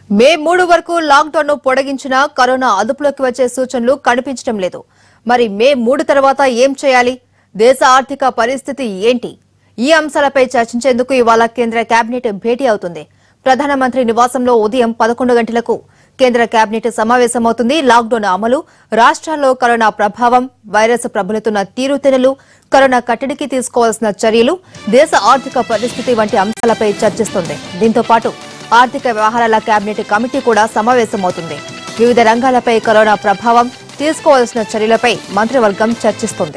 మే మూడు వరకు లాక్డౌన్ ను పొడిగించినా కరోనా అదుపులోకి వచ్చే సూచనలు కనిపించడం లేదు మరి మే మూడు తర్వాత ఏం చేయాలి దేశ ఆర్థిక పరిస్థితి ఏంటి ఈ అంశాలపై చర్చించేందుకు ఇవాళ కేంద్ర కేబినెట్ భేటీ అవుతుంది ప్రధానమంత్రి నివాసంలో ఉదయం పదకొండు గంటలకు కేంద్ర కేబినెట్ సమావేశమవుతుంది లాక్డౌన్ అమలు రాష్ట్రాల్లో కరోనా ప్రభావం వైరస్ ప్రబలుతున్న తీరుతెన్నులు కరోనా కట్టడికి తీసుకోవాల్సిన చర్యలు దేశ ఆర్థిక పరిస్థితి వంటి అంశాలపై చర్చిస్తుంది దీంతో పాటు ఆర్థిక వ్యవహారాల కేబినెట్ కమిటీ కూడా సమావేశమవుతుంది వివిధ రంగాలపై కరోనా ప్రభావం తీసుకోవాల్సిన చర్యలపై మంత్రివర్గం చర్చిస్తుంది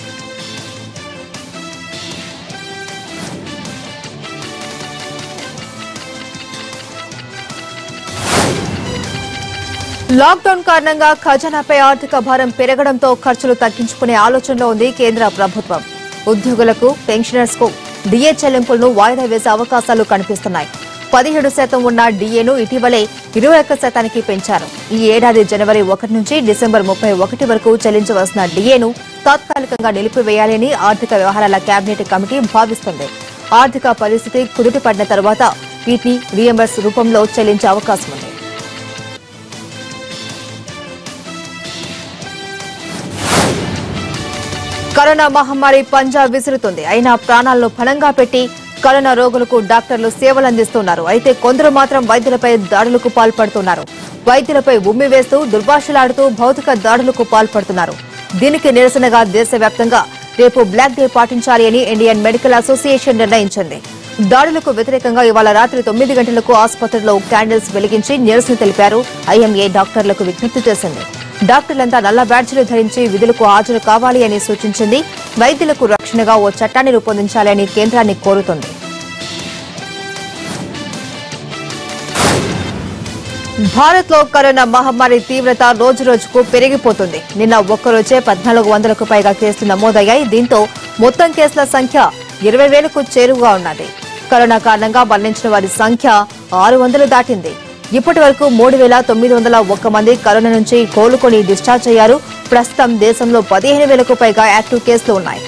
లాక్డౌన్ కారణంగా ఖజానాపై ఆర్థిక భారం పెరగడంతో ఖర్చులు తగ్గించుకునే ఆలోచనలో ఉంది కేంద్ర ప్రభుత్వం ఉద్యోగులకు పెన్షనర్స్ కు డిఏ చెల్లింపులను వాయిదా వేసే అవకాశాలు కనిపిస్తున్నాయి పదిహేడు శాతం ఉన్న డిఏను ఇటీవలే ఇరవై ఒక్క శాతానికి పెంచారు ఈ ఏడాది జనవరి ఒకటి నుంచి డిసెంబర్ ముప్పై ఒకటి వరకు చెల్లించవలసిన డిఏను తాత్కాలికంగా నిలిపివేయాలని ఆర్థిక వ్యవహారాల కేబినెట్ కమిటీ భావిస్తుంది ఆర్థిక పరిస్థితి కుదుటపడిన తర్వాత వీటిని రీఎంబర్స్ రూపంలో చెల్లించే అవకాశం ఉంది కరోనా మహమ్మారి పంజాబ్ విసురుతుంది అయినా ప్రాణాలను ఫలంగా పెట్టి కరోనా రోగులకు డాక్టర్లు సేవలు అందిస్తున్నారు అయితే కొందరు మాత్రం వైద్యులపై దాడులకు పాల్పడుతున్నారు వైద్యులపై ఉమ్మి వేస్తూ దుర్భాషలాడుతూ భౌతిక దాడులకు పాల్పడుతున్నారు దీనికి నిరసనగా దేశవ్యాప్తంగా రేపు బ్లాక్ డే పాటించాలి అని ఇండియన్ మెడికల్ అసోసియేషన్ నిర్ణయించింది దాడులకు వ్యతిరేకంగా ఇవాళ రాత్రి తొమ్మిది గంటలకు ఆసుపత్రిలో క్యాండిల్స్ వెలిగించి నిరసన తెలిపారు ఐఎంఏ డాక్టర్లకు విజ్ఞప్తి చేసింది డాక్టర్లంతా నల్ల బ్యాడ్జీలు ధరించి విధులకు హాజరు కావాలి అని సూచించింది వైద్యులకు రక్షణగా ఓ చట్టాన్ని రూపొందించాలని కేంద్రాన్ని కోరుతోంది భారత్ లో కరోనా మహమ్మారి తీవ్రత రోజు రోజుకు పెరిగిపోతుంది నిన్న ఒక్కరోజే పద్నాలుగు వందలకు పైగా కేసులు నమోదయ్యాయి దీంతో మొత్తం కేసుల సంఖ్య ఇరవై వేలకు చేరువగా ఉన్నది కరోనా కారణంగా మరణించిన వారి సంఖ్య ఆరు వందలు దాటింది ఇప్పటి వరకు మూడు వేల తొమ్మిది వందల ఒక్క మంది కరోనా నుంచి కోలుకొని డిశ్చార్జ్ అయ్యారు ప్రస్తుతం దేశంలో పదిహేను వేలకు పైగా యాక్టివ్ కేసులు ఉన్నాయి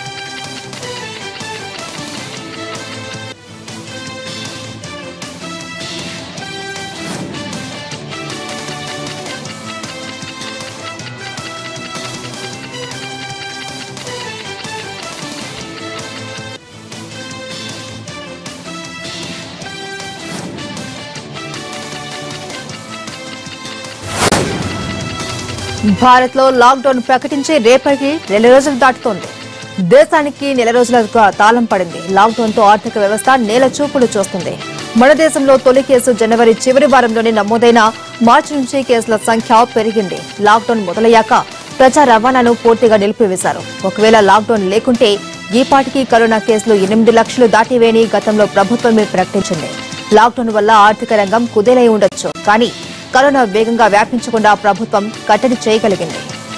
భారత్ లో లాక్డౌన్ ప్రకటించి రేపటికి నెల రోజులు దాటుతోంది దేశానికి నెల రోజులుగా తాళం పడింది లాక్డౌన్ తో ఆర్థిక వ్యవస్థ నేల చూపులు చూస్తుంది మన దేశంలో తొలి కేసు జనవరి చివరి వారంలోనే నమోదైన మార్చి నుంచి కేసుల సంఖ్య పెరిగింది లాక్డౌన్ మొదలయ్యాక ప్రజా రవాణాను పూర్తిగా నిలిపివేశారు ఒకవేళ లాక్డౌన్ లేకుంటే ఈ పాటికి కరోనా కేసులు ఎనిమిది లక్షలు దాటివేని గతంలో ప్రభుత్వమే ప్రకటించింది లాక్డౌన్ వల్ల ఆర్థిక రంగం కుదేలై ఉండొచ్చు కానీ కరోనా వేగంగా వ్యాపించకుండా ప్రభుత్వం కట్టడి చేయగలిగింది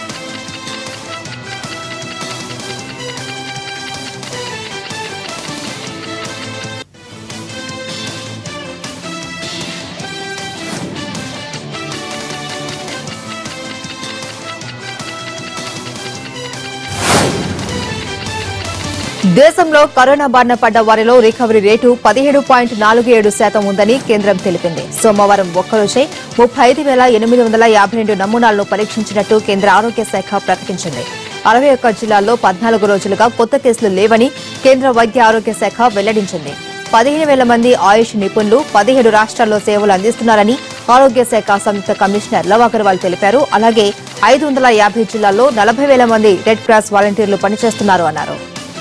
దేశంలో కరోనా బారిన పడ్డ వారిలో రికవరీ రేటు పదిహేడు పాయింట్ నాలుగు ఏడు శాతం ఉందని కేంద్రం తెలిపింది సోమవారం ఒక్కరోజే ముప్పై ఐదు వేల ఎనిమిది వందల యాభై రెండు నమూనాలను పరీక్షించినట్టు కేంద్ర ఆరోగ్య శాఖ ప్రకటించింది అరవై ఒక్క జిల్లాల్లో పద్నాలుగు రోజులుగా కొత్త కేసులు లేవని కేంద్ర వైద్య ఆరోగ్య శాఖ వెల్లడించింది పదిహేను వేల మంది ఆయుష్ నిపుణులు పదిహేడు రాష్ట్రాల్లో సేవలు అందిస్తున్నారని ఆరోగ్య శాఖ సంయుక్త కమిషనర్ లవ్ అగర్వాల్ తెలిపారు అలాగే ఐదు వందల యాభై జిల్లాల్లో నలభై వేల మంది రెడ్ క్రాస్ వాలంటీర్లు పనిచేస్తున్నారు అన్నారు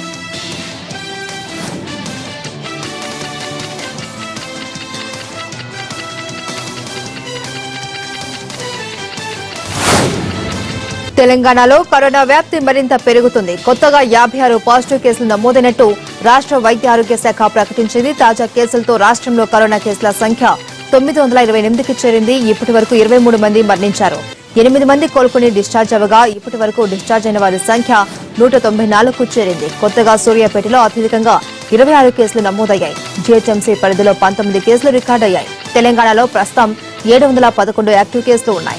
తెలంగాణలో కరోనా వ్యాప్తి మరింత పెరుగుతుంది కొత్తగా యాభై ఆరు పాజిటివ్ కేసులు నమోదైనట్టు రాష్ట్ర వైద్య ఆరోగ్య శాఖ ప్రకటించింది తాజా కేసులతో రాష్ట్రంలో కరోనా కేసుల సంఖ్య తొమ్మిది వందల ఇరవై ఎనిమిదికి చేరింది ఇప్పటి వరకు ఇరవై మూడు మంది మరణించారు ఎనిమిది మంది కోలుకుని డిశ్చార్జ్ అవ్వగా ఇప్పటి వరకు డిశ్చార్జ్ అయిన వారి సంఖ్య నూట తొంభై నాలుగుకు చేరింది కొత్తగా సూర్యాపేటలో అత్యధికంగా ఇరవై ఆరు కేసులు నమోదయ్యాయి జీహెచ్ఎంసీ పరిధిలో పంతొమ్మిది కేసులు రికార్డయ్యాయి తెలంగాణలో ప్రస్తుతం ఏడు వందల పదకొండు యాక్టివ్ కేసులు ఉన్నాయి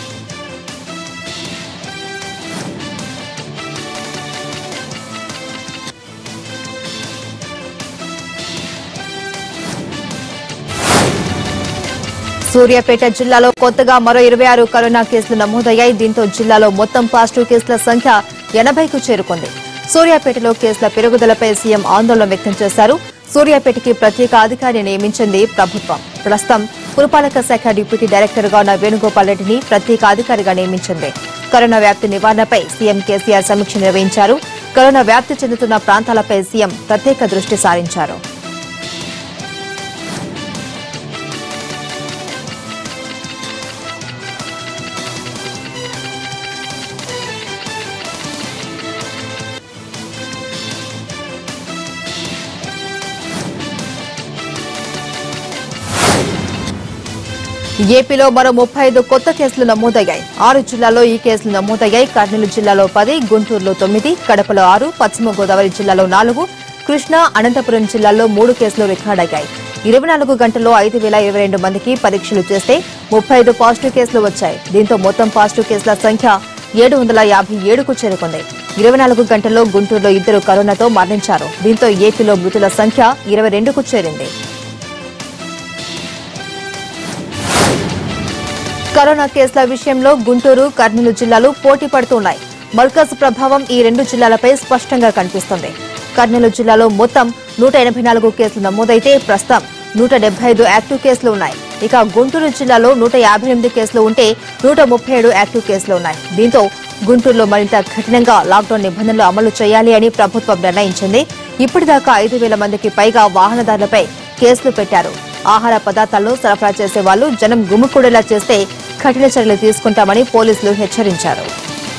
సూర్యాపేట జిల్లాలో కొత్తగా మరో ఇరవై ఆరు కరోనా కేసులు నమోదయ్యాయి దీంతో జిల్లాలో మొత్తం పాజిటివ్ కేసుల సంఖ్య ఎనభైకు చేరుకుంది సూర్యాపేటలో కేసుల పెరుగుదలపై సీఎం ఆందోళన వ్యక్తం చేశారు సూర్యాపేటకి ప్రత్యేక అధికారిని నియమించింది ప్రభుత్వం ప్రస్తుతం పురపాలక శాఖ డిప్యూటీ డైరెక్టర్ గా ఉన్న వేణుగోపాల్ రెడ్డిని ప్రత్యేక అధికారిగా నియమించింది కరోనా వ్యాప్తి నివారణపై సీఎం కేసీఆర్ సమీక్ష నిర్వహించారు కరోనా వ్యాప్తి చెందుతున్న ప్రాంతాలపై సీఎం ప్రత్యేక దృష్టి సారించారు ఏపీలో మరో ముప్పై ఐదు కొత్త కేసులు నమోదయ్యాయి ఆరు జిల్లాల్లో ఈ కేసులు నమోదయ్యాయి కర్నూలు జిల్లాలో పది గుంటూరులో తొమ్మిది కడపలో ఆరు పశ్చిమ గోదావరి జిల్లాలో నాలుగు కృష్ణా అనంతపురం జిల్లాల్లో మూడు కేసులు రికార్డయ్యాయి ఇరవై నాలుగు గంటల్లో ఐదు వేల ఇరవై రెండు మందికి పరీక్షలు చేస్తే ముప్పై ఐదు పాజిటివ్ కేసులు వచ్చాయి దీంతో మొత్తం పాజిటివ్ కేసుల సంఖ్య ఏడు వందల యాభై ఏడుకు చేరుకుంది ఇరవై నాలుగు గంటల్లో గుంటూరులో ఇద్దరు కరోనాతో మరణించారు దీంతో ఏపీలో మృతుల సంఖ్య ఇరవై రెండుకు చేరింది కరోనా కేసుల విషయంలో గుంటూరు కర్నూలు జిల్లాలు పోటీ పడుతున్నాయి మల్కజ్ ప్రభావం ఈ రెండు జిల్లాలపై స్పష్టంగా కనిపిస్తుంది కర్నూలు జిల్లాలో మొత్తం నూట ఎనభై నాలుగు కేసులు నమోదైతే ప్రస్తుతం నూట డెబ్బై ఐదు యాక్టివ్ కేసులు ఉన్నాయి ఇక గుంటూరు జిల్లాలో నూట యాభై ఎనిమిది కేసులు ఉంటే నూట ముప్పై ఏడు యాక్టివ్ కేసులు ఉన్నాయి దీంతో గుంటూరులో మరింత కఠినంగా లాక్డౌన్ నిబంధనలు అమలు చేయాలి అని ప్రభుత్వం నిర్ణయించింది ఇప్పటిదాకా ఐదు వేల మందికి పైగా వాహనదారులపై కేసులు పెట్టారు ఆహార పదార్థాలను సరఫరా చేసే వాళ్ళు జనం గుమికూడేలా చేస్తే కఠిన చర్యలు తీసుకుంటామని పోలీసులు హెచ్చరించారు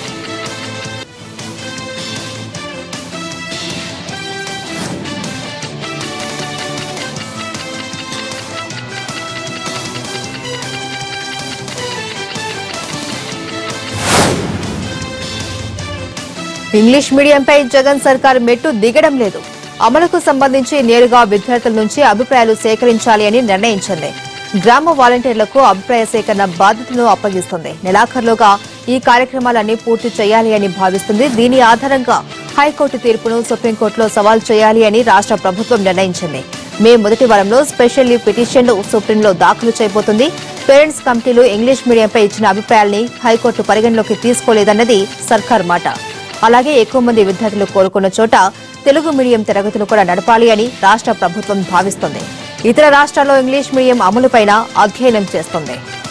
ఇంగ్లీష్ మీడియంపై జగన్ సర్కార్ మెట్టు దిగడం లేదు అమలుకు సంబంధించి నేరుగా విద్యార్థుల నుంచి అభిప్రాయాలు సేకరించాలి అని నిర్ణయించింది గ్రామ వాలంటీర్లకు అభిప్రాయ సేకరణ బాధ్యతను అప్పగిస్తుంది నెలాఖరులోగా ఈ కార్యక్రమాలన్నీ పూర్తి చేయాలి అని భావిస్తుంది దీని ఆధారంగా హైకోర్టు తీర్పును సుప్రీంకోర్టులో సవాల్ చేయాలి అని రాష్ట్ర ప్రభుత్వం నిర్ణయించింది మే మొదటి వారంలో స్పెషల్ లీవ్ పిటిషన్ను సుప్రీంలో దాఖలు చేయబోతుంది పేరెంట్స్ కమిటీలు ఇంగ్లీష్ మీడియంపై ఇచ్చిన అభిప్రాయాల్ని హైకోర్టు పరిగణలోకి తీసుకోలేదన్నది సర్కార్ మాట అలాగే ఎక్కువ మంది విద్యార్థులు కోరుకున్న చోట తెలుగు మీడియం తరగతులు కూడా నడపాలి అని రాష్ట్ర ప్రభుత్వం భావిస్తోంది ఇతర రాష్ట్రాల్లో ఇంగ్లీష్ మీడియం అమలుపైన అధ్యయనం చేస్తోంది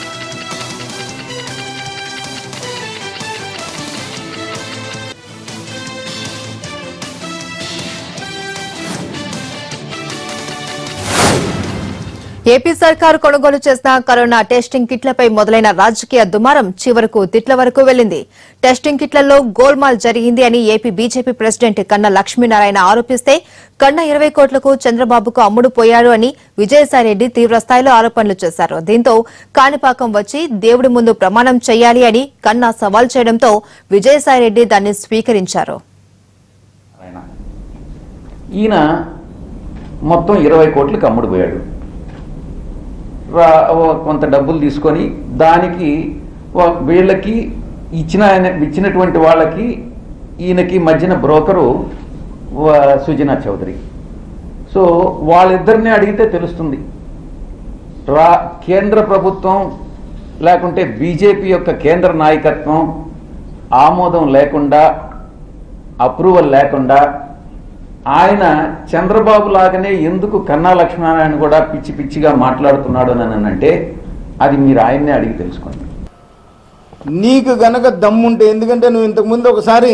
ఏపీ సర్కారు కొనుగోలు చేసిన కరోనా టెస్టింగ్ కిట్లపై మొదలైన రాజకీయ దుమారం చివరకు తిట్ల వరకు వెళ్లింది టెస్టింగ్ కిట్లలో గోల్మాల్ జరిగింది అని ఏపీ బీజేపీ ప్రెసిడెంట్ కన్నా లక్ష్మీనారాయణ ఆరోపిస్తే కన్నా ఇరవై కోట్లకు చంద్రబాబుకు అమ్ముడు పోయాడు అని విజయసాయిరెడ్డి తీవ్రస్థాయిలో ఆరోపణలు చేశారు దీంతో కాణిపాకం వచ్చి దేవుడి ముందు ప్రమాణం చేయాలి అని కన్నా సవాల్ చేయడంతో విజయసాయిరెడ్డి దాన్ని స్వీకరించారు ఆయన ఈయన మొత్తం ఇరవై కోట్లకి అమ్ముడు పోయాడు రా ఓ కొంత డబ్బులు తీసుకొని దానికి ఓ- వీళ్ళకి ఇచ్చిన ఆయన ఇచ్చినటువంటి వాళ్ళకి ఈయనకి మధ్యన బ్రోకరు వ- సుజనా చౌదరి సో వాళ్ళిద్దరిని అడిగితే తెలుస్తుంది రా కేంద్ర ప్రభుత్వం లేకుంటే బీజేపీ యొక్క కేంద్ర నాయకత్వం ఆమోదం లేకుండా అప్రూవల్ లేకుండా ఆయన చంద్రబాబు లాగానే ఎందుకు కన్నా లక్ష్మీనారాయణ కూడా పిచ్చి పిచ్చిగా మాట్లాడుతున్నాడు అని అంటే అది మీరు ఆయన్నే అడిగి తెలుసుకోండి నీకు గనక దమ్ముంటే ఎందుకంటే నువ్వు ఇంతకుముందు ఒకసారి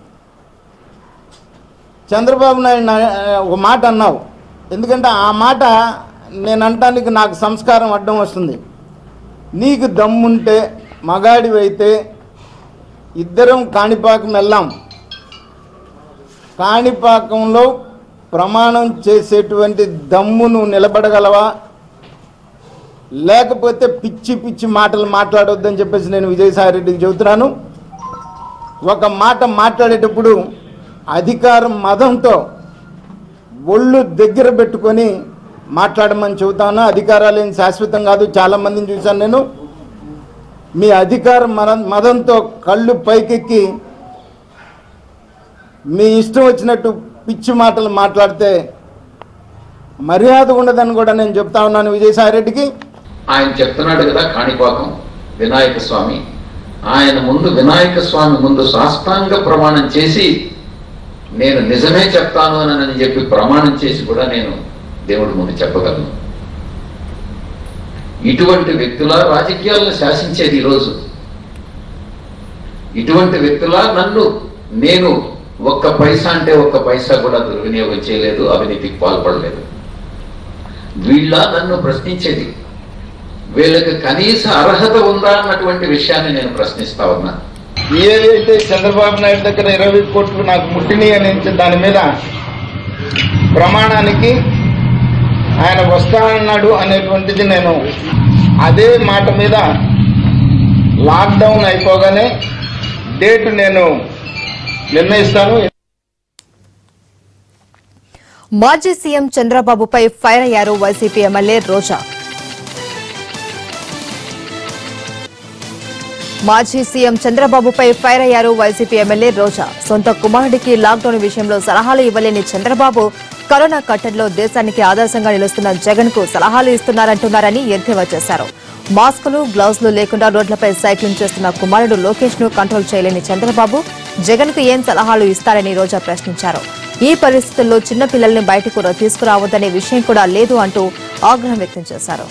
చంద్రబాబు నాయుడు నా- ఒక మాట అన్నావు ఎందుకంటే ఆ మాట నేను అంటానికి నాకు సంస్కారం అడ్డం వస్తుంది నీకు దమ్ముంటే మగాడివైతే ఇద్దరం కాణిపాకం వెళ్ళాం కాణిపాకంలో ప్రమాణం చేసేటువంటి దమ్ము నువ్వు నిలబడగలవా లేకపోతే పిచ్చి పిచ్చి మాటలు మాట్లాడొద్దని చెప్పేసి నేను విజయసాయిరెడ్డికి చెబుతున్నాను ఒక మాట మాట్లాడేటప్పుడు అధికారం మదంతో ఒళ్ళు దగ్గర పెట్టుకొని మాట్లాడమని చెబుతాను అధికారాలు ఏం శాశ్వతం కాదు చాలామందిని చూశాను నేను మీ అధికారం మన మదంతో కళ్ళు పైకెక్కి మీ ఇష్టం వచ్చినట్టు పిచ్చి మాటలు మాట్లాడితే మర్యాద ఉండదని కూడా నేను చెప్తా ఉన్నాను విజయసాయిరెడ్డికి ఆయన చెప్తున్నాడు కదా కాణిపాకం వినాయక స్వామి ఆయన ముందు వినాయక స్వామి ముందు సాష్టాంగ ప్రమాణం చేసి నేను నిజమే చెప్తాను అని అని చెప్పి ప్రమాణం చేసి కూడా నేను దేవుడి ముందు చెప్పగలను ఇటువంటి వ్యక్తుల రాజకీయాలను శాసించేది ఈరోజు ఇటువంటి వ్యక్తుల నన్ను నేను ఒక్క పైసా అంటే ఒక్క పైసా కూడా దుర్వినియోగం చేయలేదు అవినీతికి పాల్పడలేదు వీళ్ళ నన్ను ప్రశ్నించేది వీళ్ళకి కనీస అర్హత ఉందా అన్నటువంటి విషయాన్ని నేను ప్రశ్నిస్తా ఉన్నా ఏదైతే చంద్రబాబు నాయుడు దగ్గర ఇరవై కోట్లు నాకు ముట్టిని అని దాని మీద ప్రమాణానికి ఆయన వస్తానన్నాడు అనేటువంటిది నేను అదే మాట మీద లాక్డౌన్ అయిపోగానే డేట్ నేను నిర్ణయిస్తాను మాజీ సీఎం చంద్రబాబుపై ఫైర్ అయ్యారు వైసీపీ ఎమ్మెల్యే రోజా మాజీ సీఎం చంద్రబాబుపై ఫైర్ అయ్యారు వైసీపీ ఎమ్మెల్యే రోజా సొంత కుమారుడికి లాక్డౌన్ విషయంలో సలహాలు ఇవ్వలేని చంద్రబాబు కరోనా కట్టడిలో దేశానికి ఆదర్శంగా నిలుస్తున్న జగన్ కు సలహాలు ఇస్తున్నారంటున్నారని ఎద్దేవా చేశారు మాస్కులు గ్లౌజులు లేకుండా రోడ్లపై సైక్లింగ్ చేస్తున్న కుమారుడు లోకేష్ ను కంట్రోల్ చేయలేని చంద్రబాబు జగన్ కు ఏం సలహాలు ఇస్తారని రోజా ప్రశ్నించారు ఈ పరిస్థితుల్లో చిన్న పిల్లల్ని బయటకు తీసుకురావద్దనే విషయం కూడా లేదు అంటూ ఆగ్రహం వ్యక్తం చేశారు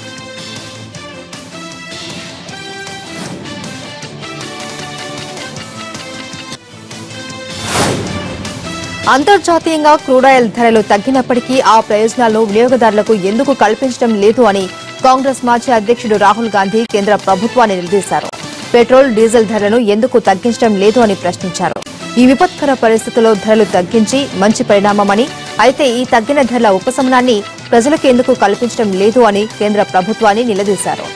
అంతర్జాతీయంగా క్రూడాయిల్ ధరలు తగ్గినప్పటికీ ఆ ప్రయోజనాలను వినియోగదారులకు ఎందుకు కల్పించడం లేదు అని కాంగ్రెస్ మాజీ అధ్యక్షుడు రాహుల్ గాంధీ కేంద్ర ప్రభుత్వాన్ని నిలదీశారు పెట్రోల్ డీజిల్ ధరలను ఎందుకు తగ్గించడం లేదు అని ప్రశ్నించారు ఈ విపత్కర పరిస్థితుల్లో ధరలు తగ్గించి మంచి పరిణామమని అయితే ఈ తగ్గిన ధరల ఉపశమనాన్ని ప్రజలకు ఎందుకు కల్పించడం లేదు అని కేంద్ర ప్రభుత్వాన్ని నిలదీశారు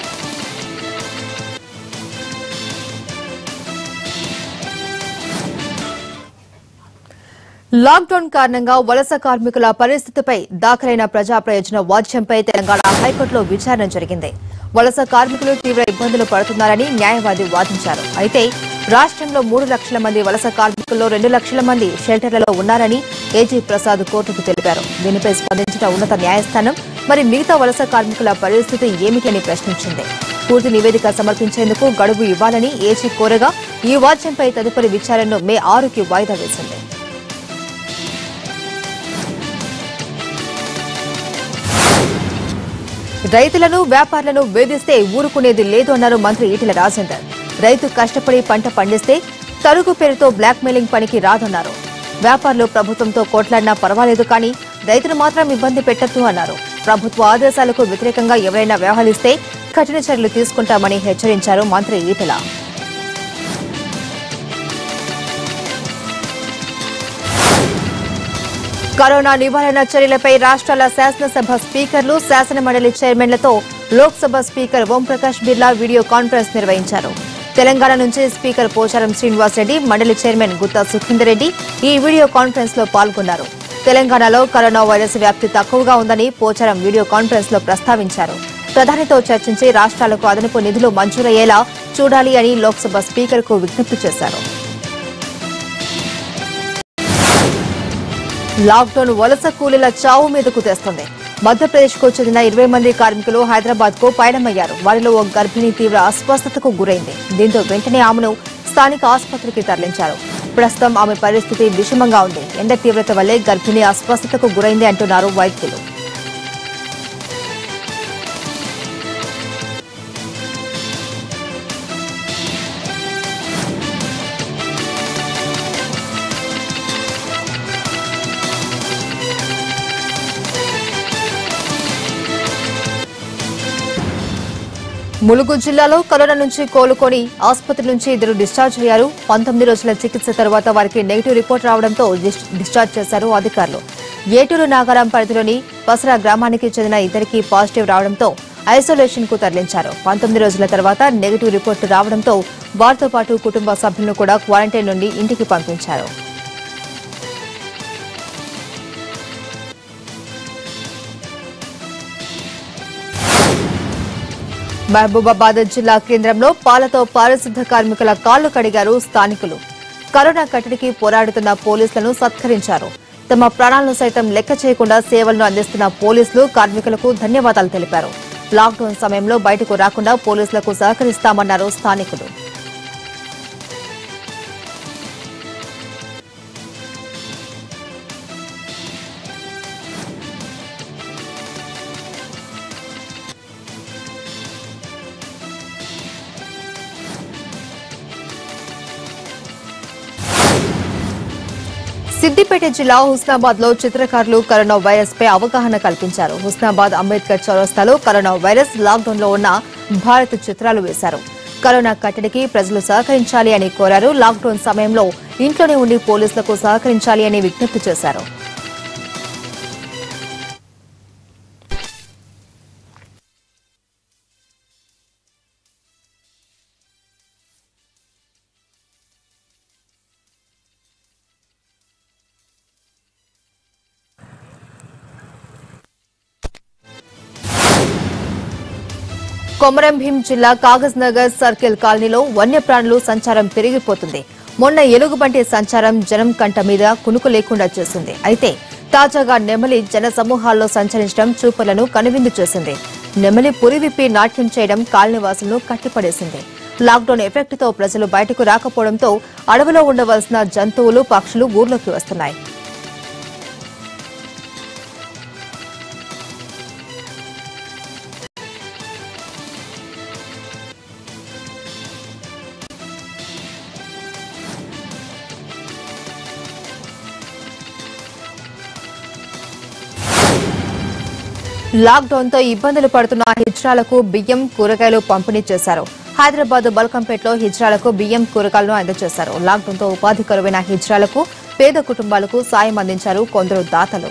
లాక్డౌన్ కారణంగా వలస కార్మికుల పరిస్థితిపై దాఖలైన ప్రజా ప్రయోజన వాద్యంపై తెలంగాణ హైకోర్టులో విచారణ జరిగింది వలస కార్మికులు తీవ్ర ఇబ్బందులు పడుతున్నారని న్యాయవాది వాదించారు అయితే రాష్ట్రంలో మూడు లక్షల మంది వలస కార్మికుల్లో రెండు లక్షల మంది షెల్టర్లలో ఉన్నారని ఏజీ ప్రసాద్ కోర్టుకు తెలిపారు దీనిపై స్పందించిన ఉన్నత న్యాయస్థానం మరి మిగతా వలస కార్మికుల పరిస్థితి ఏమిటని ప్రశ్నించింది పూర్తి నివేదిక సమర్పించేందుకు గడువు ఇవ్వాలని ఏజీ కోరగా ఈ వాద్యంపై తదుపరి విచారణను మే ఆరుకి వాయిదా వేసింది రైతులను వ్యాపారులను వేధిస్తే ఊరుకునేది లేదు అన్నారు మంత్రి ఈటెల రాజేందర్ రైతు కష్టపడి పంట పండిస్తే తరుగు పేరుతో బ్లాక్ మెయిలింగ్ పనికి రాదన్నారు వ్యాపారులు ప్రభుత్వంతో కొట్లాడినా పర్వాలేదు కానీ రైతును మాత్రం ఇబ్బంది పెట్టద్దు అన్నారు ప్రభుత్వ ఆదేశాలకు వ్యతిరేకంగా ఎవరైనా వ్యవహరిస్తే కఠిన చర్యలు తీసుకుంటామని హెచ్చరించారు మంత్రి ఈటెల కరోనా నివారణ చర్యలపై రాష్ట్రాల శాసనసభ స్పీకర్లు శాసనమండలి చైర్మన్లతో Lok Sabha speaker Om Prakash Birla video conference నిర్వహించారు తెలంగాణ నుంచి స్పీకర్ పోచారం శ్రీనివాసరెడ్డి మండలి చైర్మన్ గుత్తా సుఖేందర్ రెడ్డి ఈ వీడియో కాన్ఫరెన్స్ లో పాల్గొన్నారు తెలంగాణలో కరోనా వైరస్ వ్యాప్తి తక్కువగా ఉందని పోచారం వీడియో కాన్ఫరెన్స్ లో ప్రస్తావించారు ప్రధానితో చర్చించి రాష్ట్రాలకు అదనపు నిధులు మంజూరయ్యేలా చూడాలి అని లోక్సభ స్పీకర్ కు విజ్ఞప్తి చేశారు లాక్డౌన్ వలస కూలీల చావు మీదకు తెస్తుంది మధ్యప్రదేశ్ కు చెందిన ఇరవై మంది కార్మికులు హైదరాబాద్ కు పయనమయ్యారు వారిలో ఓ గర్భిణి తీవ్ర అస్వస్థతకు గురైంది దీంతో వెంటనే ఆమెను స్థానిక ఆసుపత్రికి తరలించారు ప్రస్తుతం ఆమె పరిస్థితి విషమంగా ఉంది ఎండ తీవ్రత వల్లే గర్భిణి అస్వస్థతకు గురైంది అంటున్నారు వైద్యులు ములుగు జిల్లాలో కరోనా నుంచి కోలుకొని ఆసుపత్రి నుంచి ఇద్దరు డిశ్చార్జ్ అయ్యారు పంతొమ్మిది రోజుల చికిత్స తర్వాత వారికి నెగిటివ్ రిపోర్ట్ రావడంతో డిస్- డిశ్చార్జ్ చేశారు అధికారులు ఏటూరు నాగారం పరిధిలోని పసరా గ్రామానికి చెందిన ఇద్దరికి పాజిటివ్ రావడంతో ఐసోలేషన్ కు తరలించారు పంతొమ్మిది రోజుల తర్వాత నెగిటివ్ రిపోర్టు రావడంతో వారితో పాటు కుటుంబ సభ్యులను కూడా క్వారంటైన్ నుండి ఇంటికి పంపించారు మహబూబాబాద్ జిల్లా కేంద్రంలో పాలతో పారిశుద్ధ కార్మికుల కాళ్లు కడిగారు స్థానికులు కరోనా కట్టడికి పోరాడుతున్న పోలీసులను సత్కరించారు తమ ప్రాణాలను సైతం లెక్క చేయకుండా సేవలను అందిస్తున్న పోలీసులు కార్మికులకు ధన్యవాదాలు తెలిపారు లాక్డౌన్ సమయంలో బయటకు రాకుండా పోలీసులకు సహకరిస్తామన్నారు స్థానికులు సిద్దిపేట జిల్లా హుస్నాబాద్ లో చిత్రకారులు కరోనా వైరస్ పై అవగాహన కల్పించారు హుస్నాబాద్ అంబేద్కర్ చౌరస్తాలో కరోనా వైరస్ లాక్డౌన్ లో ఉన్న భారత్ చిత్రాలు వేశారు కరోనా కట్టడికి ప్రజలు సహకరించాలి అని కోరారు లాక్డౌన్ సమయంలో ఇంట్లోనే ఉండి పోలీసులకు సహకరించాలి అని విజ్ఞప్తి చేశారు కొమరం భీం జిల్లా కాగజ్ నగర్ సర్కిల్ కాలనీలో వన్యప్రాణులు సంచారం పెరిగిపోతుంది మొన్న ఎలుగుబంటి సంచారం జనం కంట మీద కునుకు లేకుండా చేసింది అయితే తాజాగా నెమలి జన సమూహాల్లో సంచరించడం చూపులను కనువిందు చేసింది నెమలి పురివిప్పి నాట్యం చేయడం కాలనీవాసులను కట్టిపడేసింది లాక్డౌన్ ఎఫెక్ట్తో ప్రజలు బయటకు రాకపోవడంతో అడవిలో ఉండవలసిన జంతువులు పక్షులు ఊర్లోకి వస్తున్నాయి లాక్డౌన్ తో ఇబ్బందులు పడుతున్న హిజ్రాలకు బియ్యం కూరగాయలు పంపిణీ చేశారు హైదరాబాద్ బల్కంపేటలో హిజ్రాలకు బియ్యం కూరగాయలను అందజేశారు లాక్డౌన్ తో ఉపాధి కరువైన హిజ్రాలకు పేద కుటుంబాలకు సాయం అందించారు కొందరు దాతలు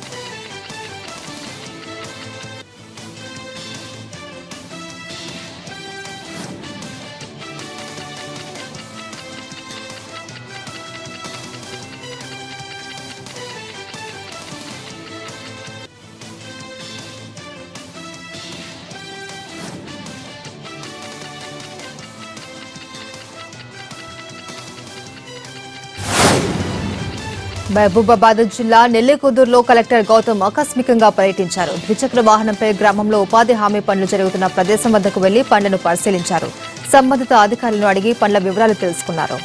మహబూబాబాద్ జిల్లా నెల్లికుదురులో కలెక్టర్ గౌతమ్ ఆకస్మికంగా పర్యటించారు ద్విచక్ర వాహనంపై గ్రామంలో ఉపాధి హామీ పనులు జరుగుతున్న ప్రదేశం వద్దకు వెళ్లి పనులను పరిశీలించారు సంబంధిత అధికారులను అడిగి పనుల వివరాలు తెలుసుకున్నారు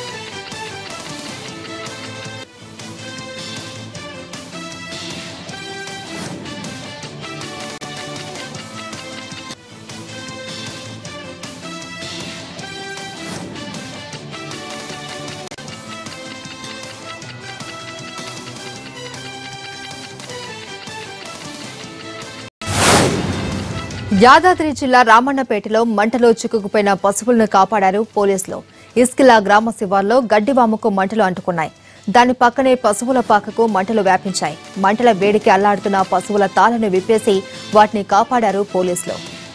యాదాద్రి జిల్లా రామన్నపేటలో మంటలో చిక్కుకుపోయిన పశువులను కాపాడారు పోలీసులు ఇస్కిలా గ్రామ శివార్లో గడ్డివాముకు మంటలు అంటుకున్నాయి దాని పక్కనే పశువుల పాకకు మంటలు వ్యాపించాయి మంటల వేడికి అల్లాడుతున్న పశువుల తాళను విప్పేసి వాటిని కాపాడారు పోలీసులు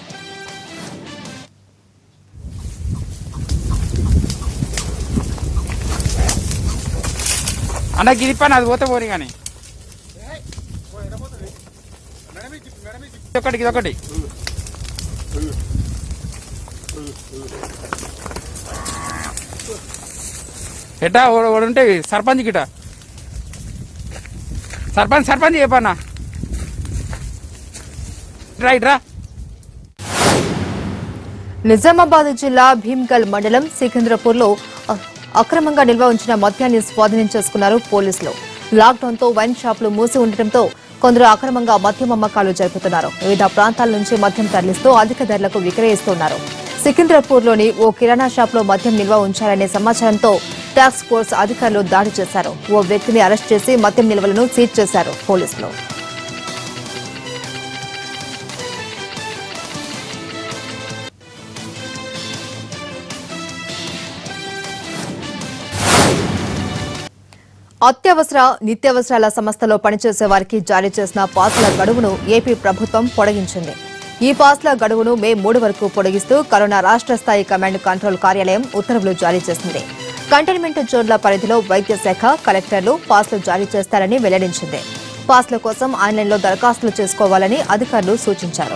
అన్న గిరి పని అది పోతే పోని కానీ ఒకటి ఇదొకటి ఎట్టా ఒకడు ఉంటే సర్పంచ్ గిట సర్పంచ్ సర్పంచ్ చెప్పన్నా రా ఇట్రా నిజామాబాద్ జిల్లా భీమ్గల్ మండలం సికింద్రపూర్లో అ- అక్రమంగా నిల్వ ఉంచిన మద్యాన్ని స్వాధీనం చేసుకున్నారు పోలీసులు లాక్డౌన్ తో వైన్ షాపులు మూసి ఉండటంతో కొందరు అక్రమంగా మద్యం అమ్మకాలు జరుపుతున్నారు వివిధ ప్రాంతాల నుంచి మద్యం తరలిస్తూ అధిక ధరలకు విక్రయిస్తున్నారు సికింద్రపూర్లోని ఓ కిరాణా షాప్లో మద్యం నిల్వ ఉంచారనే సమాచారంతో టాస్క్ ఫోర్స్ అధికారులు దాడి చేశారు ఓ వ్యక్తిని అరెస్ట్ చేసి మద్యం నిల్వలను సీజ్ చేశారు పోలీసులు అత్యవసర నిత్యావసరాల సంస్థలో పనిచేసే వారికి జారీ చేసిన పాసుల గడువును ఏపీ ప్రభుత్వం పొడిగించింది ఈ పాస్ల గడువును మే మూడు వరకు పొడిగిస్తూ కరోనా రాష్ట్ర స్థాయి కమాండ్ కంట్రోల్ కార్యాలయం ఉత్తర్వులు జారీ చేసింది కంటైన్మెంట్ జోన్ల పరిధిలో వైద్య శాఖ కలెక్టర్లు పాస్లు జారీ చేస్తారని వెల్లడించింది పాస్ల కోసం ఆన్లైన్లో దరఖాస్తులు చేసుకోవాలని అధికారులు సూచించారు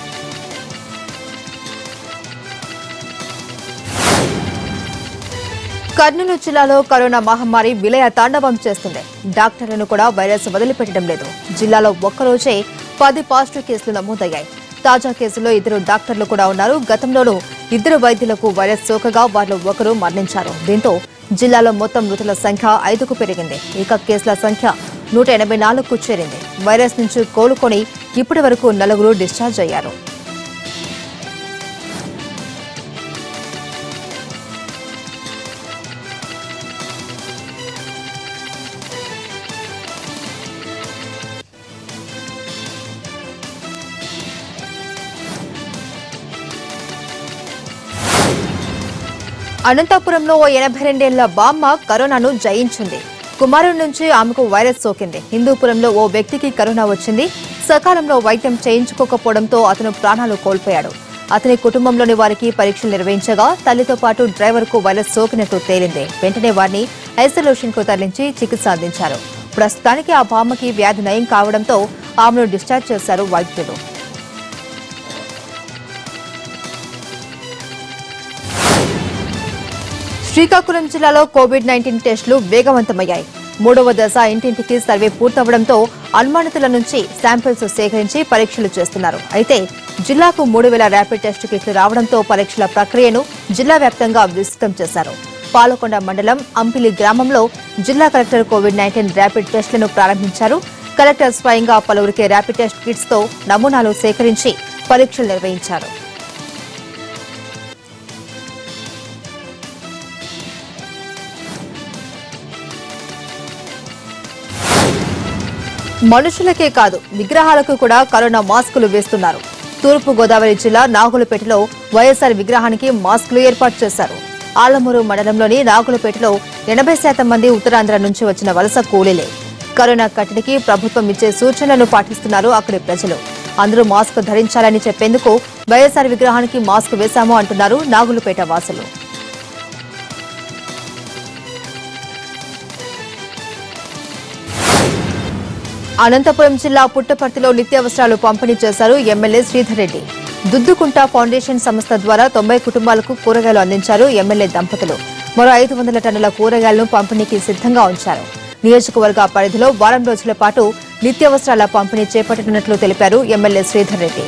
కర్నూలు జిల్లాలో కరోనా మహమ్మారి విలయ తాండవం చేస్తుంది డాక్టర్లను కూడా వైరస్ వదిలిపెట్టడం లేదు జిల్లాలో ఒక్కరోజే పది పాజిటివ్ కేసులు నమోదయ్యాయి తాజా కేసులో ఇద్దరు డాక్టర్లు కూడా ఉన్నారు గతంలోనూ ఇద్దరు వైద్యులకు వైరస్ సోకగా వారిలో ఒకరు మరణించారు దీంతో జిల్లాలో మొత్తం మృతుల సంఖ్య ఐదుకు పెరిగింది ఇక కేసుల సంఖ్య నూట ఎనభై నాలుగుకు చేరింది వైరస్ నుంచి కోలుకొని ఇప్పటి వరకు నలుగురు డిశ్చార్జ్ అయ్యారు అనంతపురంలో ఓ ఎనభై రెండేళ్ల బామ్మ కరోనాను జయించింది కుమారుడి నుంచి ఆమెకు వైరస్ సోకింది హిందూపురంలో ఓ వ్యక్తికి కరోనా వచ్చింది సకాలంలో వైద్యం చేయించుకోకపోవడంతో అతను ప్రాణాలు కోల్పోయాడు అతని కుటుంబంలోని వారికి పరీక్షలు నిర్వహించగా తల్లితో పాటు డ్రైవర్కు వైరస్ సోకినట్టు తేలింది వెంటనే వారిని ఐసోలేషన్ కు తరలించి చికిత్స అందించారు ప్రస్తుతానికి ఆ బామ్మకి వ్యాధి నయం కావడంతో ఆమెను డిశ్చార్జ్ చేశారు వైద్యులు శ్రీకాకుళం జిల్లాలో కోవిడ్ నైన్టీన్ టెస్టులు వేగవంతమయ్యాయి మూడవ దశ ఇంటింటికి సర్వే పూర్తవడంతో అనుమానితుల నుంచి శాంపిల్స్ సేకరించి పరీక్షలు చేస్తున్నారు అయితే జిల్లాకు మూడు వేల ర్యాపిడ్ టెస్ట్ కిట్లు రావడంతో పరీక్షల ప్రక్రియను జిల్లా వ్యాప్తంగా విస్తృతం చేశారు పాలకొండ మండలం అంపిలి గ్రామంలో జిల్లా కలెక్టర్ కోవిడ్ నైన్టీన్ ర్యాపిడ్ టెస్టులను ప్రారంభించారు కలెక్టర్ స్వయంగా పలువురికి ర్యాపిడ్ టెస్ట్ కిట్స్ తో నమూనాలు సేకరించి పరీక్షలు నిర్వహించారు మనుషులకే కాదు విగ్రహాలకు కూడా కరోనా మాస్కులు వేస్తున్నారు తూర్పు గోదావరి జిల్లా నాగులపేటలో వైఎస్ఆర్ విగ్రహానికి మాస్కులు ఏర్పాటు చేశారు ఆలమూరు మండలంలోని నాగులపేటలో ఎనభై శాతం మంది ఉత్తరాంధ్ర నుంచి వచ్చిన వలస కూలీలే కరోనా కట్టడికి ప్రభుత్వం ఇచ్చే సూచనలను పాటిస్తున్నారు అక్కడి ప్రజలు అందరూ మాస్క్ ధరించాలని చెప్పేందుకు వైఎస్ఆర్ విగ్రహానికి మాస్క్ వేశాము అంటున్నారు నాగులపేట వాసులు అనంతపురం జిల్లా పుట్టపర్తిలో నిత్యావసరాలు పంపిణీ చేశారు ఎమ్మెల్యే శ్రీధర్ రెడ్డి దుద్దుకుంట ఫౌండేషన్ సంస్థ ద్వారా తొంభై కుటుంబాలకు కూరగాయలు అందించారు ఎమ్మెల్యే దంపతులు మరో ఐదు వందల టన్నుల కూరగాయలను పంపిణీకి సిద్ధంగా ఉంచారు నియోజకవర్గ పరిధిలో వారం రోజుల పాటు నిత్యావసరాల పంపిణీ చేపట్టనున్నట్లు తెలిపారు ఎమ్మెల్యే శ్రీధర్ రెడ్డి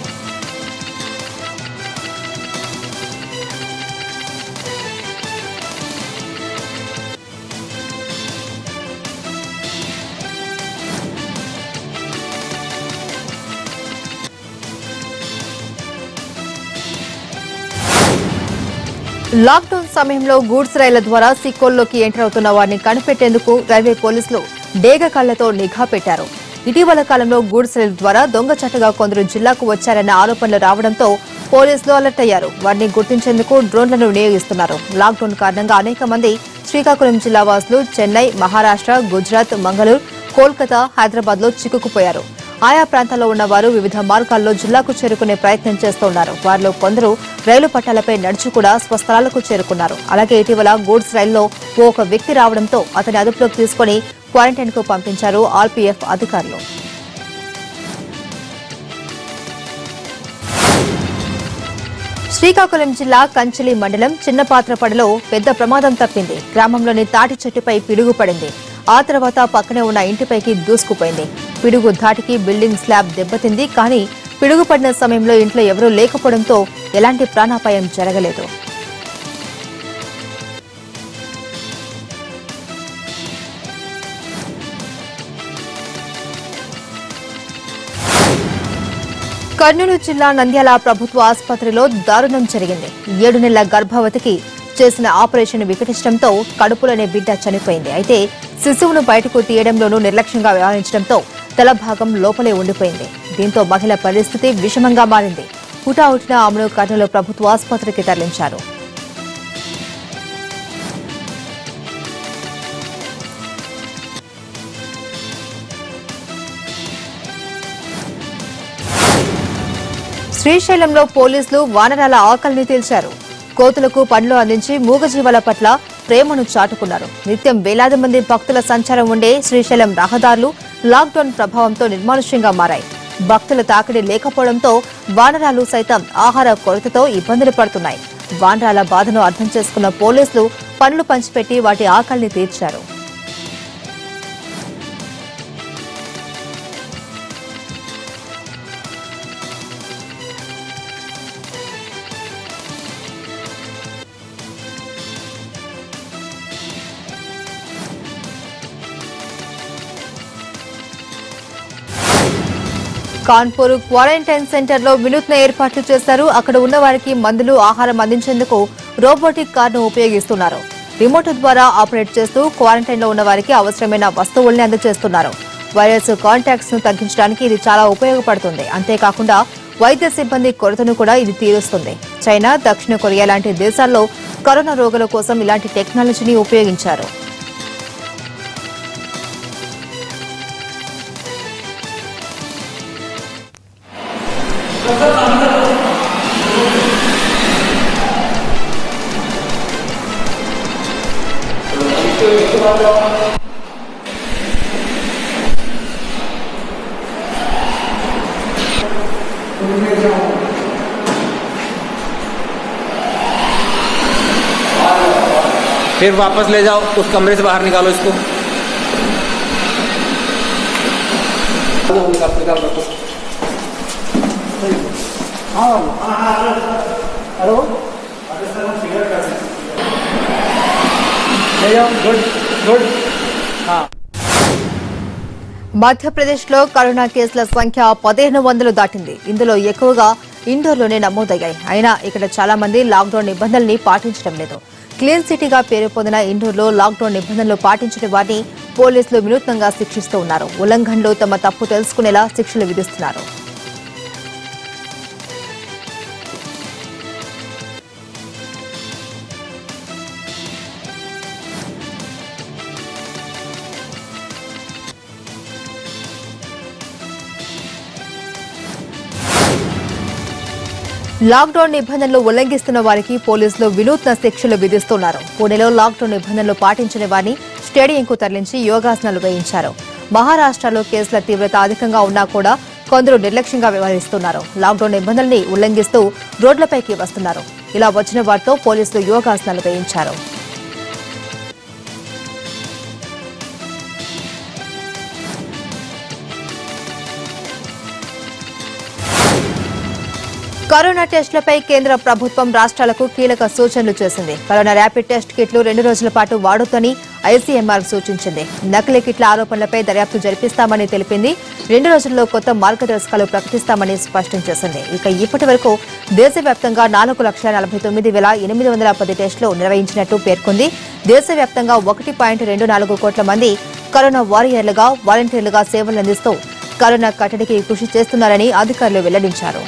లాక్డౌన్ సమయంలో గూడ్స్ రైళ్ల ద్వారా సిక్కోల్లోకి ఎంటర్ అవుతున్న వారిని కనిపెట్టేందుకు రైల్వే పోలీసులు డేగ కళ్లతో నిఘా పెట్టారు ఇటీవల కాలంలో గూడ్స్ రైలు ద్వారా దొంగచట్టగా కొందరు జిల్లాకు వచ్చారన్న ఆరోపణలు రావడంతో పోలీసులు అలర్ట్ అయ్యారు వారిని గుర్తించేందుకు డ్రోన్లను వినియోగిస్తున్నారు లాక్డౌన్ కారణంగా అనేక మంది శ్రీకాకుళం జిల్లా వాసులు చెన్నై మహారాష్ట్ర గుజరాత్ మంగళూరు కోల్కతా హైదరాబాద్ లో చిక్కుకుపోయారు ఆయా ప్రాంతాల్లో ఉన్న వారు వివిధ మార్గాల్లో జిల్లాకు చేరుకునే ప్రయత్నం చేస్తున్నారు వారిలో కొందరు రైలు పట్టాలపై నడుచు కూడా స్వస్థలాలకు చేరుకున్నారు అలాగే ఇటీవల గూడ్స్ రైల్లో ఓ ఒక వ్యక్తి రావడంతో అతని అదుపులోకి తీసుకుని క్వారంటైన్ కు పంపించారు ఆర్పీఎఫ్ అధికారులు శ్రీకాకుళం జిల్లా కంచిలి మండలం చిన్నపాత్రపడలో పెద్ద ప్రమాదం తప్పింది గ్రామంలోని తాటి చెట్టుపై పిడుగు పడింది ఆ తర్వాత పక్కనే ఉన్న ఇంటిపైకి దూసుకుపోయింది పిడుగు ధాటికి బిల్డింగ్ స్లాబ్ దెబ్బతింది కానీ పిడుగు పడిన సమయంలో ఇంట్లో ఎవరూ లేకపోవడంతో ఎలాంటి ప్రాణాపాయం జరగలేదు కర్నూలు జిల్లా నంద్యాల ప్రభుత్వ ఆసుపత్రిలో దారుణం జరిగింది ఏడు నెలల గర్భవతికి చేసిన ఆపరేషన్ వికటించడంతో కడుపులోనే బిడ్డ చనిపోయింది అయితే శిశువును బయటకు తీయడంలోనూ నిర్లక్ష్యంగా వ్యవహరించడంతో తల భాగం లోపలే ఉండిపోయింది దీంతో మహిళ పరిస్థితి విషమంగా మారింది హుటాహుటిన ఆమెను కర్నూలు ప్రభుత్వ ఆసుపత్రికి తరలించారు శ్రీశైలంలో పోలీసులు వానరాల ఆకలిని తీల్చారు కోతులకు పండ్లు అందించి మూగజీవాల పట్ల ప్రేమను చాటుకున్నారు నిత్యం వేలాది మంది భక్తుల సంచారం ఉండే శ్రీశైలం రహదారులు లాక్డౌన్ ప్రభావంతో నిర్మానుష్యంగా మారాయి భక్తుల తాకిడి లేకపోవడంతో వానరాలు సైతం ఆహార కొరతతో ఇబ్బందులు పడుతున్నాయి వానరాల బాధను అర్థం చేసుకున్న పోలీసులు పండ్లు పంచిపెట్టి వాటి ఆకలిని తీర్చారు కాన్పూర్ క్వారంటైన్ సెంటర్ లో వినూత్న ఏర్పాట్లు చేశారు అక్కడ ఉన్న వారికి మందులు ఆహారం అందించేందుకు రోబోటిక్ కార్ను ఉపయోగిస్తున్నారు రిమోట్ ద్వారా ఆపరేట్ చేస్తూ క్వారంటైన్ లో ఉన్న వారికి అవసరమైన వస్తువుల్ని అందజేస్తున్నారు వైరస్ కాంటాక్ట్స్ ను తగ్గించడానికి ఇది చాలా ఉపయోగపడుతుంది అంతేకాకుండా వైద్య సిబ్బంది కొరతను కూడా ఇది తీరుస్తుంది చైనా దక్షిణ కొరియా లాంటి దేశాల్లో కరోనా రోగుల కోసం ఇలాంటి టెక్నాలజీని ఉపయోగించారు फिर वापस ले जाओ उस कमरे से बाहर निकालो इसको निकाल निकाल रखो ले जाओ गुड गुड हाँ మధ్యప్రదేశ్లో కరోనా కేసుల సంఖ్య పదిహేను వందలు దాటింది ఇందులో ఎక్కువగా ఇండోర్లోనే నమోదయ్యాయి అయినా ఇక్కడ చాలా మంది లాక్డౌన్ నిబంధనల్ని పాటించడం లేదు క్లీన్ సిటీగా పేరు పొందిన ఇండోర్లో లాక్డౌన్ నిబంధనలు పాటించని వారిని పోలీసులు వినూత్నంగా శిక్షిస్తూ ఉన్నారు ఉల్లంఘనలు తమ తప్పు తెలుసుకునేలా శిక్షలు విధిస్తున్నారు లాక్డౌన్ నిబంధనలు ఉల్లంఘిస్తున్న వారికి పోలీసులు వినూత్న శిక్షలు విధిస్తున్నారు పూణేలో లాక్డౌన్ నిబంధనలు పాటించని వారిని స్టేడియంకు తరలించి యోగాసనాలు వేయించారు మహారాష్ట్రలో కేసుల తీవ్రత అధికంగా ఉన్నా కూడా కొందరు నిర్లక్ష్యంగా వ్యవహరిస్తున్నారు లాక్డౌన్ నిబంధనల్ని ఉల్లంఘిస్తూ రోడ్లపైకి వస్తున్నారు ఇలా వచ్చిన వారితో పోలీసులు యోగాసనాలు వేయించారు కరోనా టెస్టులపై కేంద్ర ప్రభుత్వం రాష్ట్రాలకు కీలక సూచనలు చేసింది కరోనా ర్యాపిడ్ టెస్ట్ కిట్లు రెండు రోజుల పాటు వాడొద్దని ఐసీఎంఆర్ సూచించింది నకిలీ కిట్ల ఆరోపణలపై దర్యాప్తు జరిపిస్తామని తెలిపింది రెండు రోజుల్లో కొత్త మార్గదర్శకాలు ప్రకటిస్తామని స్పష్టం చేసింది ఇక ఇప్పటి వరకు దేశవ్యాప్తంగా నాలుగు లక్షల నలభై తొమ్మిది వేల ఎనిమిది వందల పది టెస్టులు నిర్వహించినట్టు పేర్కొంది దేశవ్యాప్తంగా ఒకటి పాయింట్ రెండు నాలుగు కోట్ల మంది కరోనా వారియర్లుగా వాలంటీర్లుగా సేవలందిస్తూ కరోనా కట్టడికి కృషి చేస్తున్నారని అధికారులు వెల్లడించారు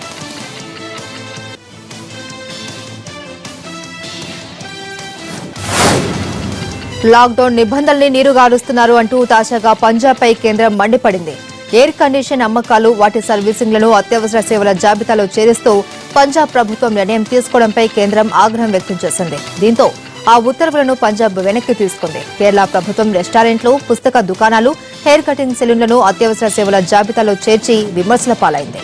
లాక్డౌన్ నిబంధనల్ని నీరుగారుస్తున్నారు అంటూ తాజాగా పంజాబ్పై కేంద్రం మండిపడింది ఎయిర్ కండిషన్ అమ్మకాలు వాటి సర్వీసింగ్లను అత్యవసర సేవల జాబితాలో చేరుస్తూ పంజాబ్ ప్రభుత్వం నిర్ణయం తీసుకోవడంపై కేంద్రం ఆగ్రహం వ్యక్తం చేసింది దీంతో ఆ ఉత్తర్వులను పంజాబ్ వెనక్కి తీసుకుంది కేరళ ప్రభుత్వం రెస్టారెంట్లు పుస్తక దుకాణాలు హెయిర్ కటింగ్ సెలూన్లను అత్యవసర సేవల జాబితాలో చేర్చి విమర్శల పాలైంది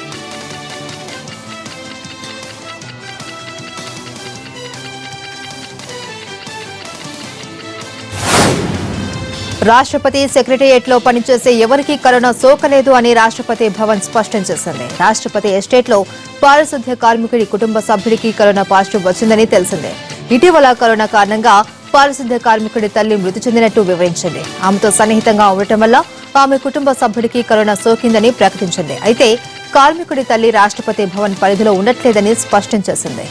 రాష్ట్రపతి సెక్రటేరియట్ లో పనిచేసే ఎవరికీ కరోనా సోకలేదు అని రాష్ట్రపతి భవన్ స్పష్టం చేసింది రాష్ట్రపతి ఎస్టేట్ లో పారిశుద్ధ్య కార్మికుడి కుటుంబ సభ్యుడికి కరోనా పాజిటివ్ వచ్చిందని తెలిసిందే ఇటీవల కరోనా కారణంగా పారిశుద్ధ్య కార్మికుడి తల్లి మృతి చెందినట్టు వివరించింది ఆమెతో సన్నిహితంగా ఉండటం వల్ల ఆమె కుటుంబ సభ్యుడికి కరోనా సోకిందని ప్రకటించింది అయితే కార్మికుడి తల్లి రాష్ట్రపతి భవన్ పరిధిలో ఉండట్లేదని స్పష్టం చేసింది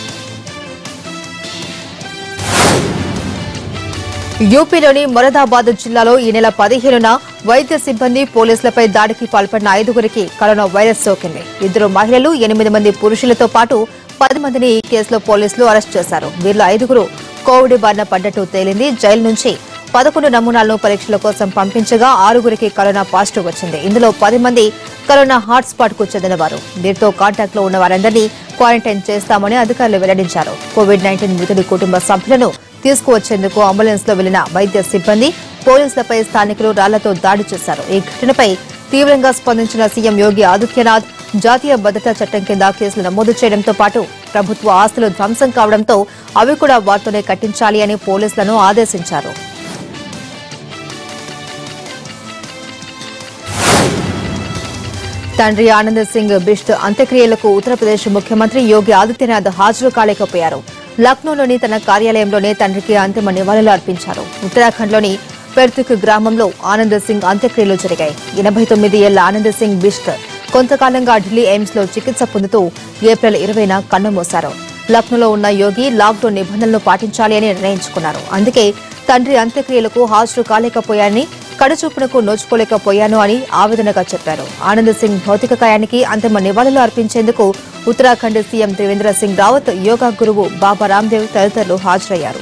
యూపీలోని మొరదాబాద్ జిల్లాలో ఈ నెల పదిహేనున వైద్య సిబ్బంది పోలీసులపై దాడికి పాల్పడిన ఐదుగురికి కరోనా వైరస్ సోకింది ఇద్దరు మహిళలు ఎనిమిది మంది పురుషులతో పాటు పది మందిని ఈ కేసులో పోలీసులు అరెస్ట్ చేశారు వీరిలో ఐదుగురు కోవిడ్ బారిన పడ్డట్టు తేలింది జైలు నుంచి పదకొండు నమూనాలను పరీక్షల కోసం పంపించగా ఆరుగురికి కరోనా పాజిటివ్ వచ్చింది ఇందులో పది మంది కరోనా హాట్ స్పాట్ కు చెందినవారు వీరితో కాంటాక్ట్ లో ఉన్న వారందరినీ క్వారంటైన్ చేస్తామని అధికారులు వెల్లడించారు కోవిడ్ నైన్టీన్ మృతుడి కుటుంబ సభ్యులను తీసుకువచ్చేందుకు అంబులెన్స్ లో వెళ్లిన వైద్య సిబ్బంది పోలీసులపై స్థానికులు రాళ్లతో దాడి చేశారు ఈ ఘటనపై తీవ్రంగా స్పందించిన సీఎం యోగి ఆదిత్యనాథ్ జాతీయ భద్రతా చట్టం కింద కేసులు నమోదు చేయడంతో పాటు ప్రభుత్వ ఆస్తులు ధ్వంసం కావడంతో అవి కూడా వారితోనే కట్టించాలి అని పోలీసులను ఆదేశించారు తండ్రి ఆనంద్ సింగ్ బిష్ట్ అంత్యక్రియలకు ఉత్తరప్రదేశ్ ముఖ్యమంత్రి యోగి ఆదిత్యనాథ్ హాజరు కాలేకపోయారు లక్నోలోని తన కార్యాలయంలోనే తండ్రికి అంతిమ నివాళులు అర్పించారు ఉత్తరాఖండ్లోని పెర్తుక్ గ్రామంలో ఆనంద్ సింగ్ అంత్యక్రియలు జరిగాయి ఎనభై తొమ్మిది ఏళ్ల ఆనంద్ సింగ్ బిష్ట్ కొంతకాలంగా ఢిల్లీ ఎయిమ్స్ లో చికిత్స పొందుతూ ఏప్రిల్ ఇరవైన కన్నుమూశారు లక్నోలో ఉన్న యోగి లాక్డౌన్ నిబంధనలు పాటించాలి అని నిర్ణయించుకున్నారు అందుకే తండ్రి అంత్యక్రియలకు హాజరు కాలేకపోయానని కడుచూపునకు నోచుకోలేకపోయాను అని ఆవేదనగా చెప్పారు ఆనంద్ సింగ్ భౌతిక కాయానికి అంతిమ నివాళులు అర్పించేందుకు ఉత్తరాఖండ్ సీఎం త్రివేంద్ర సింగ్ రావత్ యోగా గురువు బాబా రామ్దేవ్ తదితరులు హాజరయ్యారు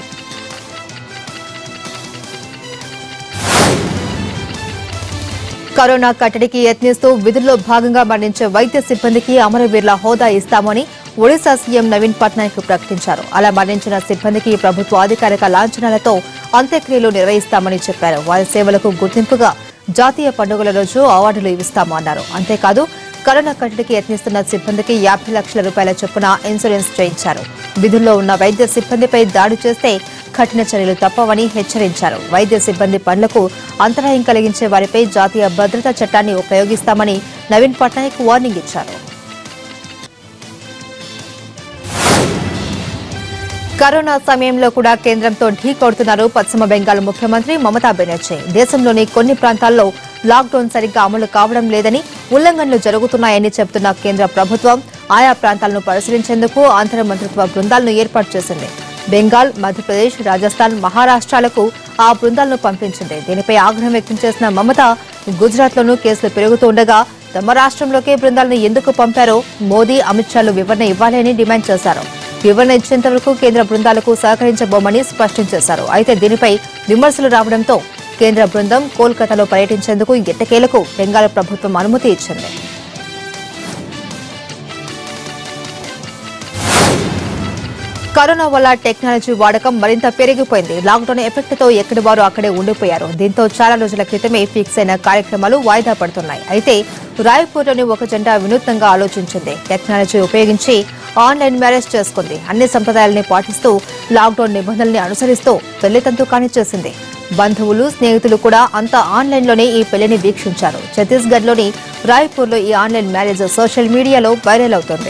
కరోనా కట్టడికి యత్నిస్తూ విధుల్లో భాగంగా మరణించే వైద్య సిబ్బందికి అమరవీరుల హోదా ఇస్తామని ఒడిశా సీఎం నవీన్ పట్నాయక్ ప్రకటించారు అలా మరణించిన సిబ్బందికి ప్రభుత్వ అధికారిక లాంఛనాలతో అంత్యక్రియలు నిర్వహిస్తామని చెప్పారు వారి సేవలకు గుర్తింపుగా జాతీయ పండుగల రోజు అవార్డులు ఇస్తాము అన్నారు అంతేకాదు కరోనా కట్టడికి యత్నిస్తున్న సిబ్బందికి యాభై లక్షల రూపాయల చొప్పున ఇన్సూరెన్స్ చేయించారు విధుల్లో ఉన్న వైద్య సిబ్బందిపై దాడి చేస్తే కఠిన చర్యలు తప్పవని హెచ్చరించారు వైద్య సిబ్బంది పనులకు అంతరాయం కలిగించే వారిపై జాతీయ భద్రతా చట్టాన్ని ఉపయోగిస్తామని నవీన్ పట్నాయక్ వార్నింగ్ ఇచ్చారు కరోనా సమయంలో కూడా కేంద్రంతో ఢీ కొడుతున్నారు పశ్చిమ బెంగాల్ ముఖ్యమంత్రి మమతా బెనర్జీ దేశంలోని కొన్ని ప్రాంతాల్లో లాక్డౌన్ సరిగ్గా అమలు కావడం లేదని ఉల్లంఘనలు జరుగుతున్నాయని చెబుతున్న కేంద్ర ప్రభుత్వం ఆయా ప్రాంతాలను పరిశీలించేందుకు ఆంధ్ర మంత్రిత్వ బృందాలను ఏర్పాటు చేసింది బెంగాల్ మధ్యప్రదేశ్ రాజస్థాన్ మహారాష్ట్రాలకు ఆ బృందాలను పంపించింది దీనిపై ఆగ్రహం వ్యక్తం చేసిన మమత గుజరాత్లోనూ కేసులు పెరుగుతుండగా తమ రాష్ట్రంలోకే బృందాలను ఎందుకు పంపారో మోదీ అమిత్ షాలు వివరణ ఇవ్వాలి అని డిమాండ్ చేశారు వివరణ ఇచ్చేంత వరకు కేంద్ర బృందాలకు సహకరించబోమని స్పష్టం చేశారు అయితే దీనిపై విమర్శలు రావడంతో కేంద్ర బృందం కోల్కతాలో పర్యటించేందుకు ఎట్టకేలకు బెంగాల్ ప్రభుత్వం అనుమతి ఇచ్చింది కరోనా వల్ల టెక్నాలజీ వాడకం మరింత పెరిగిపోయింది లాక్డౌన్ ఎఫెక్ట్ తో ఎక్కడి వారు అక్కడే ఉండిపోయారు దీంతో చాలా రోజుల క్రితమే ఫిక్స్ అయిన కార్యక్రమాలు వాయిదా పడుతున్నాయి అయితే రాయ్పూర్లోని ఒక జంట వినూత్నంగా ఆలోచించింది టెక్నాలజీ ఉపయోగించి ఆన్లైన్ మ్యారేజ్ చేసుకుంది అన్ని సంప్రదాయాలని పాటిస్తూ లాక్డౌన్ నిబంధనల్ని అనుసరిస్తూ పెళ్లి తంతు కాని చేసింది బంధువులు స్నేహితులు కూడా అంతా ఆన్లైన్లోనే ఈ పెళ్లిని వీక్షించారు ఛత్తీస్గఢ్లోని రాయ్పూర్లో ఈ ఆన్లైన్ మ్యారేజ్ సోషల్ మీడియాలో వైరల్ అవుతోంది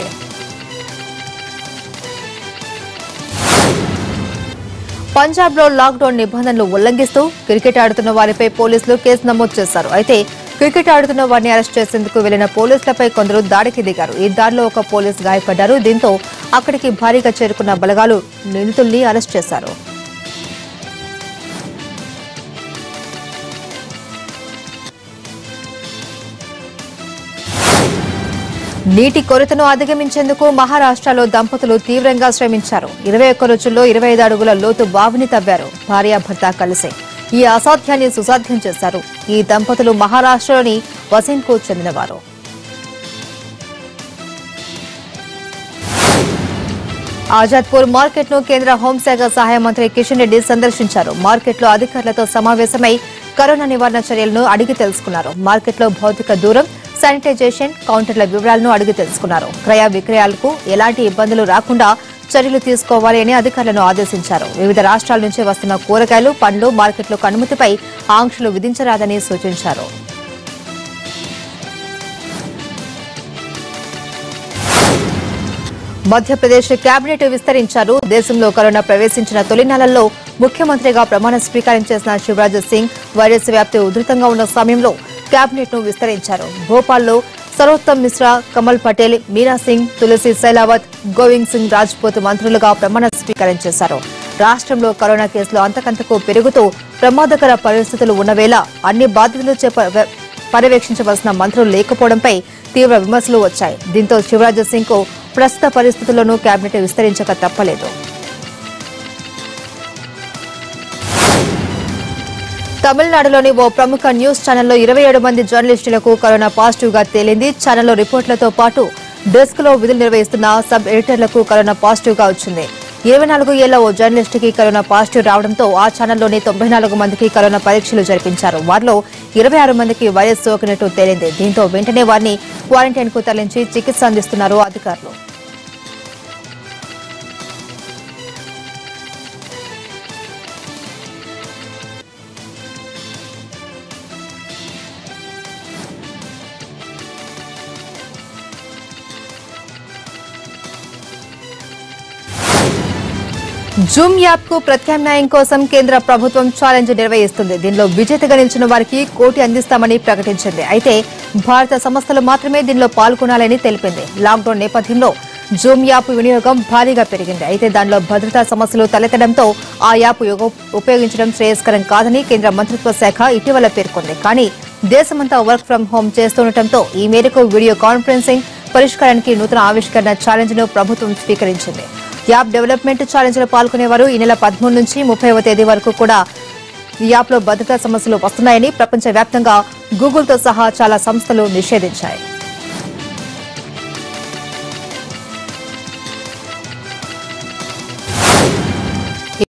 పంజాబ్ లో లాక్డౌన్ నిబంధనలు ఉల్లంఘిస్తూ క్రికెట్ ఆడుతున్న వారిపై పోలీసులు కేసు నమోదు చేశారు అయితే క్రికెట్ ఆడుతున్న వారిని అరెస్ట్ చేసేందుకు వెళ్లిన పోలీసులపై కొందరు దాడికి దిగారు ఈ దాడిలో ఒక పోలీస్ గాయపడ్డారు దీంతో అక్కడికి భారీగా చేరుకున్న బలగాలు నిందితుల్ని అరెస్ట్ చేశారు నీటి కొరతను అధిగమించేందుకు మహారాష్ట్రలో దంపతులు తీవ్రంగా శ్రమించారు ఇరవై ఒక్క రోజుల్లో ఇరవై ఐదు అడుగుల లోతు బావిని తవ్వారు భార్యాభర్త కలిసి ఈ అసాధ్యాన్ని సుసాధ్యం చేశారు ఈ దంపతులు మహారాష్ట్రలోని వసీంకు చెందినవారు ఆజాద్పూర్ మార్కెట్ ను కేంద్ర హోంశాఖ సహాయ మంత్రి కిషన్ రెడ్డి సందర్శించారు మార్కెట్ లో అధికారులతో సమావేశమై కరోనా నివారణ చర్యలను అడిగి తెలుసుకున్నారు మార్కెట్ లో భౌతిక దూరం శానిటైజేషన్ కౌంటర్ల వివరాలను అడిగి తెలుసుకున్నారు క్రయ విక్రయాలకు ఎలాంటి ఇబ్బందులు రాకుండా చర్యలు తీసుకోవాలి అని అధికారులను ఆదేశించారు వివిధ రాష్ట్రాల నుంచి వస్తున్న కూరగాయలు పండ్లు మార్కెట్లకు అనుమతిపై ఆంక్షలు విధించరాదని సూచించారు మధ్యప్రదేశ్ కేబినెట్ విస్తరించారు దేశంలో కరోనా ప్రవేశించిన తొలి నెలల్లో ముఖ్యమంత్రిగా ప్రమాణ స్వీకారం చేసిన శివరాజ్ సింగ్ వైరస్ వ్యాప్తి ఉధృతంగా ఉన్న సమయంలో కేబినెట్ ను విస్తరించారు భోపాల్లో సరోత్తమ్ మిశ్రా కమల్ పటేల్ మీనా సింగ్ తులసి శైలావత్ గోవింద్ సింగ్ రాజ్పూత్ మంత్రులుగా ప్రమాణ స్వీకారం చేశారు రాష్ట్రంలో కరోనా కేసులు అంతకంతకు పెరుగుతూ ప్రమాదకర పరిస్థితులు ఉన్న వేళ అన్ని బాధ్యతలు చేప- పర్యవేక్షించవలసిన మంత్రులు లేకపోవడంపై తీవ్ర విమర్శలు వచ్చాయి దీంతో శివరాజ్ సింగ్ కు ప్రస్తుత పరిస్థితుల్లోనూ కేబినెట్ విస్తరించక తప్పలేదు తమిళనాడులోని ఓ ప్రముఖ న్యూస్ ఛానల్లో ఇరవై ఏడు మంది జర్నలిస్టులకు కరోనా పాజిటివ్ గా తేలింది ఛానల్లో రిపోర్టులతో పాటు డెస్క్ లో విధులు నిర్వహిస్తున్న సబ్ ఎడిటర్లకు కరోనా పాజిటివ్ గా వచ్చింది ఇరవై నాలుగు ఏళ్ల ఓ జర్నలిస్ట్ కి కరోనా పాజిటివ్ రావడంతో ఆ ఛానల్లోని తొంభై నాలుగు మందికి కరోనా పరీక్షలు జరిపించారు వారిలో ఇరవై ఆరు మందికి వైరస్ సోకినట్టు తేలింది దీంతో వెంటనే వారిని క్వారంటైన్ కు తరలించి చికిత్స అందిస్తున్నారు అధికారులు జూమ్ యాప్ కు ప్రత్యామ్నాయం కోసం కేంద్ర ప్రభుత్వం ఛాలెంజ్ నిర్వహిస్తుంది దీనిలో విజేతగా నిలిచిన వారికి కోటి అందిస్తామని ప్రకటించింది అయితే భారత సంస్థలు మాత్రమే దీనిలో పాల్గొనాలని తెలిపింది లాక్డౌన్ నేపథ్యంలో జూమ్ యాప్ వినియోగం భారీగా పెరిగింది అయితే దానిలో భద్రతా సమస్యలు తలెత్తడంతో ఆ యాప్ యుగ- ఉపయోగించడం శ్రేయస్కరం కాదని కేంద్ర మంత్రిత్వ శాఖ ఇటీవల పేర్కొంది కానీ దేశమంతా వర్క్ ఫ్రం హోం చేస్తుండటంతో ఈ మేరకు వీడియో కాన్ఫరెన్సింగ్ పరిష్కారానికి నూతన ఆవిష్కరణ ఛాలెంజ్ ను ప్రభుత్వం స్వీకరించింది యాప్ డెవలప్మెంట్ ఛాలెంజ్ లో పాల్గొనేవారు ఈ నెల పదమూడు నుంచి ముప్పైవ తేదీ వరకు కూడా ఈ యాప్ లో భద్రతా సమస్యలు వస్తున్నాయని ప్రపంచవ్యాప్తంగా గూగుల్ తో సహా చాలా సంస్థలు నిషేధించాయి